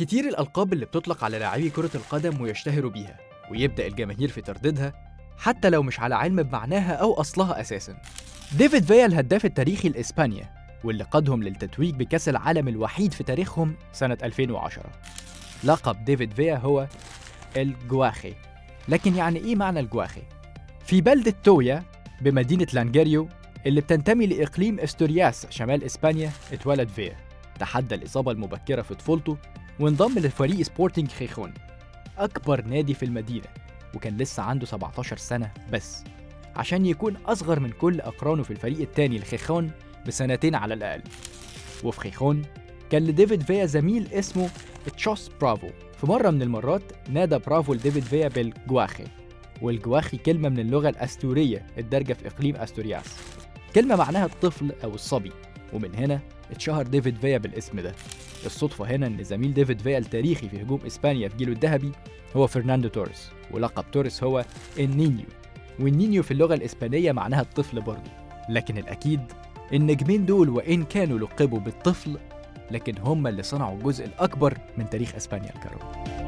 كتير الألقاب اللي بتطلق على لاعبي كرة القدم ويشتهروا بيها ويبدأ الجماهير في ترديدها حتى لو مش على علم بمعناها أو أصلها أساسا ديفيد فيا الهداف التاريخي لإسبانيا واللي قادهم للتتويج بكأس العالم الوحيد في تاريخهم سنة 2010 لقب ديفيد فيا هو الجواخي لكن يعني إيه معنى الجواخي؟ في بلدة تويا بمدينة لانجيريو اللي بتنتمي لإقليم استورياس شمال إسبانيا اتولد فيا تحدى الإصابة المبكرة في طفولته وانضم لفريق سبورتنج خيخون أكبر نادي في المدينة وكان لسه عنده 17 سنة بس عشان يكون أصغر من كل أقرانه في الفريق التاني الخيخون بسنتين على الأقل وفي خيخون كان لديفيد فيا زميل اسمه تشوس برافو في مرة من المرات نادى برافو لديفيد فيا بالجواخي والجواخي كلمة من اللغة الأستورية الدارجة في إقليم أستورياس كلمة معناها الطفل أو الصبي ومن هنا اتشهر ديفيد فيا بالاسم ده الصدفة هنا إن زميل ديفيد فيا التاريخي في هجوم إسبانيا في جيله الذهبي هو فرناندو توريس ولقب توريس هو النينيو والنينيو في اللغة الإسبانية معناها الطفل برضه لكن الأكيد النجمين دول وإن كانوا لقبوا بالطفل لكن هم اللي صنعوا الجزء الأكبر من تاريخ إسبانيا الكروي